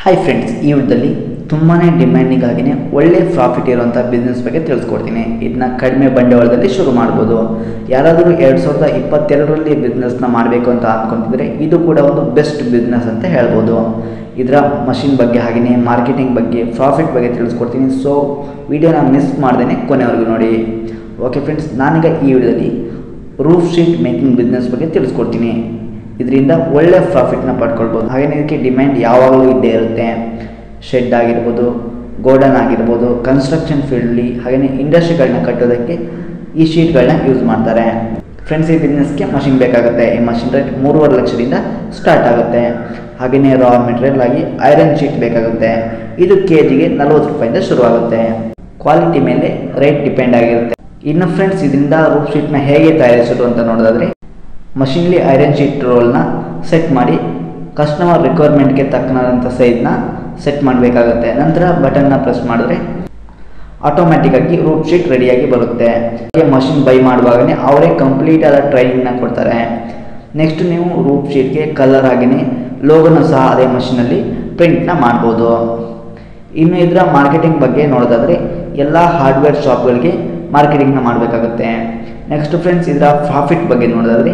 hi friends ಈ ವಿಡಿಯೋದಲ್ಲಿ ತುಂಬಾ ಡಿಮ್ಯಾಂಡಿಂಗ್ ಆಗಿನೇ ಒಳ್ಳೆ ಪ್ರಾಫಿಟ್ ಇರುವಂಥ ಬಿಸ್ನೆಸ್ ಬಗ್ಗೆ ತಿಳಿಸ್ಕೊಡ್ತೀನಿ ಇದನ್ನ ಕಡಿಮೆ ಬಂಡವಾಳದಲ್ಲಿ ಶುರು ಮಾಡ್ಬೋದು ಯಾರಾದರೂ ಎರಡು ಸಾವಿರದ ಇಪ್ಪತ್ತೆರಡರಲ್ಲಿ ಬಿಸ್ನೆಸ್ನ ಮಾಡಬೇಕು ಅಂತ ಅಂದ್ಕೊಂತಿದ್ರೆ ಇದು ಕೂಡ ಒಂದು ಬೆಸ್ಟ್ ಬಿಸ್ನೆಸ್ ಅಂತ ಹೇಳ್ಬೋದು ಇದರ ಮಷಿನ್ ಬಗ್ಗೆ ಹಾಗೆಯೇ ಮಾರ್ಕೆಟಿಂಗ್ ಬಗ್ಗೆ ಪ್ರಾಫಿಟ್ ಬಗ್ಗೆ ತಿಳಿಸ್ಕೊಡ್ತೀನಿ ಸೊ ವಿಡಿಯೋನ ಮಿಸ್ ಮಾಡ್ದೇ ಕೊನೆವರೆಗೂ ನೋಡಿ ಓಕೆ ಫ್ರೆಂಡ್ಸ್ ನಾನೀಗ ಈ ವಿಡಿಯೋದಲ್ಲಿ ರೂಫ್ ಶೀಟ್ ಮೇಕಿಂಗ್ ಬಿಸ್ನೆಸ್ ಬಗ್ಗೆ ತಿಳಿಸ್ಕೊಡ್ತೀನಿ ಇದರಿಂದ ಒಳ್ಳೆ ಪ್ರಾಫಿಟ್ನ ಪಡ್ಕೊಳ್ಬೋದು ಹಾಗೆಯೇ ಇದಕ್ಕೆ ಡಿಮ್ಯಾಂಡ್ ಯಾವಾಗಲೂ ಇದ್ದೇ ಇರುತ್ತೆ ಶೆಡ್ ಆಗಿರ್ಬೋದು ಗೋಡನ್ ಆಗಿರ್ಬೋದು ಕನ್ಸ್ಟ್ರಕ್ಷನ್ ಫೀಲ್ಡ್ಲಿ ಹಾಗೆಯೇ ಇಂಡಸ್ಟ್ರಿಗಳನ್ನ ಕಟ್ಟೋದಕ್ಕೆ ಈ ಶೀಟ್ಗಳನ್ನ ಯೂಸ್ ಮಾಡ್ತಾರೆ ಫ್ರೆಂಡ್ಸ್ ಈ ಬಿಸ್ನೆಸ್ಗೆ ಮಷಿನ್ ಬೇಕಾಗುತ್ತೆ ಈ ಮಷಿನ್ ರೇಟ್ ಮೂರುವರೆ ಲಕ್ಷದಿಂದ ಸ್ಟಾರ್ಟ್ ಆಗುತ್ತೆ ಹಾಗೆಯೇ ರಾ ಮೆಟೀರಿಯಲ್ ಆಗಿ ಐರನ್ ಶೀಟ್ ಬೇಕಾಗುತ್ತೆ ಇದು ಕೆ ಜಿಗೆ ನಲ್ವತ್ತು ರೂಪಾಯಿಂದ ಶುರುವಾಗುತ್ತೆ ಕ್ವಾಲಿಟಿ ಮೇಲೆ ರೇಟ್ ಡಿಪೆಂಡ್ ಆಗಿರುತ್ತೆ ಇನ್ನು ಫ್ರೆಂಡ್ಸ್ ಇದರಿಂದ ರೂಫ್ ಶೀಟ್ನ ಹೇಗೆ ತಯಾರಿಸೋದು ಅಂತ ನೋಡೋದಾದ್ರೆ ಮಷಿನ್ಲಿ ಐರನ್ ಶೀಟ್ ರೋಲ್ನ ಸೆಟ್ ಮಾಡಿ ಕಸ್ಟಮರ್ ರಿಕ್ವೈರ್ಮೆಂಟ್ಗೆ ತಕ್ಕನಾದಂಥ ಸೈಜ್ನ ಸೆಟ್ ಮಾಡಬೇಕಾಗುತ್ತೆ ನಂತರ ಬಟನ್ನ ಪ್ರೆಸ್ ಮಾಡಿದ್ರೆ ಆಟೋಮ್ಯಾಟಿಕ್ಕಾಗಿ ರೂಫ್ ಶೀಟ್ ರೆಡಿಯಾಗಿ ಬರುತ್ತೆ ಮಷಿನ್ ಬೈ ಮಾಡುವಾಗಲೇ ಅವರೇ ಕಂಪ್ಲೀಟ್ ಆದ ಟ್ರೈನಿಂಗ್ನ ಕೊಡ್ತಾರೆ ನೆಕ್ಸ್ಟ್ ನೀವು ರೂಫ್ ಶೀಟ್ಗೆ ಕಲರ್ ಆಗಿನೇ ಲೋಗೋನ ಸಹ ಅದೇ ಮಷಿನಲ್ಲಿ ಪ್ರಿಂಟ್ನ ಮಾಡ್ಬೋದು ಇನ್ನು ಇದರ ಮಾರ್ಕೆಟಿಂಗ್ ಬಗ್ಗೆ ನೋಡೋದಾದರೆ ಎಲ್ಲ ಹಾರ್ಡ್ವೇರ್ ಶಾಪ್ಗಳಿಗೆ ಮಾರ್ಕೆಟಿಂಗ್ನ ಮಾಡಬೇಕಾಗುತ್ತೆ ನೆಕ್ಸ್ಟ್ ಫ್ರೆಂಡ್ಸ್ ಇದರ ಪ್ರಾಫಿಟ್ ಬಗ್ಗೆ ನೋಡೋದಾದರೆ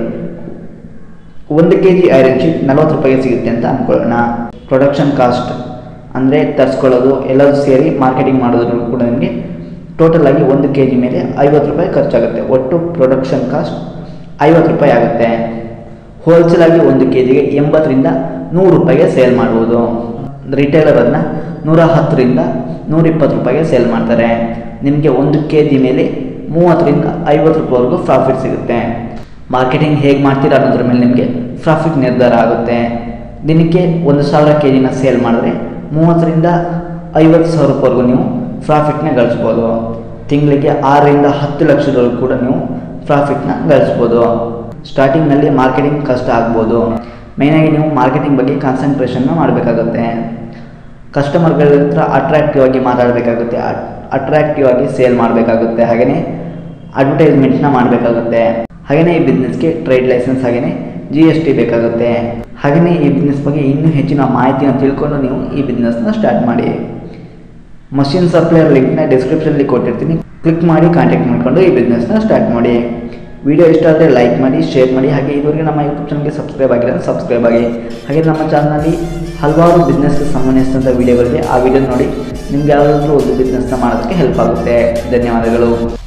ಒಂದು ಕೆ ಜಿ ಐರನ್ ಶೀಟ್ ನಲ್ವತ್ತು ರೂಪಾಯಿಗೆ ಸಿಗುತ್ತೆ ಅಂತ ಅಂದ್ಕೊಳ್ಳೋಣ ಪ್ರೊಡಕ್ಷನ್ ಕಾಸ್ಟ್ ಅಂದರೆ ತರಿಸ್ಕೊಳ್ಳೋದು ಎಲ್ಲದೂ ಸೇರಿ ಮಾರ್ಕೆಟಿಂಗ್ ಮಾಡೋದ್ರ ಕೂಡ ನಿಮಗೆ ಟೋಟಲ್ ಆಗಿ ಒಂದು ಕೆ ಜಿ ಮೇಲೆ ಐವತ್ತು ರೂಪಾಯಿ ಖರ್ಚಾಗುತ್ತೆ ಒಟ್ಟು ಪ್ರೊಡಕ್ಷನ್ ಕಾಸ್ಟ್ ಐವತ್ತು ರೂಪಾಯಿ ಆಗುತ್ತೆ ಹೋಲ್ಸೇಲ್ ಆಗಿ ಒಂದು ಕೆ ಜಿಗೆ ಎಂಬತ್ತರಿಂದ ನೂರು ರೂಪಾಯಿಗೆ ಸೇಲ್ ಮಾಡ್ಬೋದು ರಿಟೇಲರ್ ಅದನ್ನ ನೂರ ಹತ್ತರಿಂದ ನೂರಿಪ್ಪತ್ತು ರೂಪಾಯಿಗೆ ಸೇಲ್ ಮಾಡ್ತಾರೆ ನಿಮಗೆ ಒಂದು ಕೆ ಜಿ ಮೇಲೆ ಮೂವತ್ತರಿಂದ ಐವತ್ತು ರೂಪಾಯಿವರೆಗೂ ಪ್ರಾಫಿಟ್ ಸಿಗುತ್ತೆ ಮಾರ್ಕೆಟಿಂಗ್ ಹೇಗೆ ಮಾಡ್ತೀರಾ ಅನ್ನೋದ್ರ ಮೇಲೆ ನಿಮಗೆ ಪ್ರಾಫಿಟ್ ನಿರ್ಧಾರ ಆಗುತ್ತೆ ದಿನಕ್ಕೆ ಒಂದು ಸಾವಿರ ಕೆ ಜಿನ ಸೇಲ್ ಮಾಡಿದ್ರೆ ಮೂವತ್ತರಿಂದ ಐವತ್ತು ಸಾವಿರ ರೂಪಾಯಿವರೆಗೂ ನೀವು ಪ್ರಾಫಿಟ್ನ ಗಳಿಸ್ಬೋದು ತಿಂಗಳಿಗೆ ಆರರಿಂದ ಹತ್ತು ಲಕ್ಷದವರೆಗೂ ಕೂಡ ನೀವು ಪ್ರಾಫಿಟ್ನ ಗಳಿಸ್ಬೋದು ಸ್ಟಾರ್ಟಿಂಗ್ನಲ್ಲಿ ಮಾರ್ಕೆಟಿಂಗ್ ಕಷ್ಟ ಆಗ್ಬೋದು ಮೇಯ್ನಾಗಿ ನೀವು ಮಾರ್ಕೆಟಿಂಗ್ ಬಗ್ಗೆ ಕಾನ್ಸಂಟ್ರೇಷನ್ನ ಮಾಡಬೇಕಾಗುತ್ತೆ ಕಸ್ಟಮರ್ಗಳ ಹತ್ರ ಅಟ್ರಾಕ್ಟಿವ್ ಆಗಿ ಮಾತಾಡಬೇಕಾಗುತ್ತೆ ಅಟ್ರಾಕ್ಟಿವ್ ಆಗಿ ಸೇಲ್ ಮಾಡಬೇಕಾಗುತ್ತೆ ಹಾಗೆಯೇ ಅಡ್ವರ್ಟೈಸ್ಮೆಂಟ್ನ ಮಾಡಬೇಕಾಗುತ್ತೆ ಹಾಗೆಯೇ ಈ ಬಿಸ್ನೆಸ್ಗೆ ಟ್ರೇಡ್ ಲೈಸೆನ್ಸ್ ಹಾಗೆಯೇ ಜಿ ಎಸ್ ಟಿ ಬೇಕಾಗುತ್ತೆ ಹಾಗೆಯೇ ಈ ಬಿಸ್ನೆಸ್ ಬಗ್ಗೆ ಇನ್ನೂ ಹೆಚ್ಚಿನ ಮಾಹಿತಿನ ತಿಳ್ಕೊಂಡು ನೀವು ಈ ಬಿಸ್ನೆಸ್ನ ಸ್ಟಾರ್ಟ್ ಮಾಡಿ ಮಷಿನ್ ಸಪ್ಲೈಯರ್ ಲಿಂಕ್ನ ಡಿಸ್ಕ್ರಿಪ್ಷನಲ್ಲಿ ಕೊಟ್ಟಿರ್ತೀನಿ ಕ್ಲಿಕ್ ಮಾಡಿ ಕಾಂಟ್ಯಾಕ್ಟ್ ಮಾಡಿಕೊಂಡು ಈ ಬಿಸ್ನೆಸ್ನ ಸ್ಟಾರ್ಟ್ ಮಾಡಿ ವಿಡಿಯೋ ಇಷ್ಟ ಆದರೆ ಲೈಕ್ ಮಾಡಿ ಶೇರ್ ಮಾಡಿ ಹಾಗೆ ಇದುವರೆಗೆ ನಮ್ಮ ಯೂಟ್ಯೂಬ್ ಚಾನಲ್ಗೆ ಸಬ್ಸ್ಕ್ರೈಬ್ ಆಗಿರೋ ಸಬ್ಸ್ಕ್ರೈಬ್ ಆಗಿ ಹಾಗೆ ನಮ್ಮ ಚಾನಲ್ನಲ್ಲಿ ಹಲವಾರು ಬಿಸ್ನೆಸ್ಗೆ ಸಂಬಂಧಿಸಿದಂಥ ವಿಡಿಯೋಗಳಿದೆ ಆ ವಿಡಿಯೋ ನೋಡಿ ನಿಮ್ಗೆ ಯಾವುದಾದ್ರೂ ಒಂದು ಬಿಸ್ನೆಸ್ನ ಮಾಡೋದಕ್ಕೆ ಹೆಲ್ಪ್ ಆಗುತ್ತೆ ಧನ್ಯವಾದಗಳು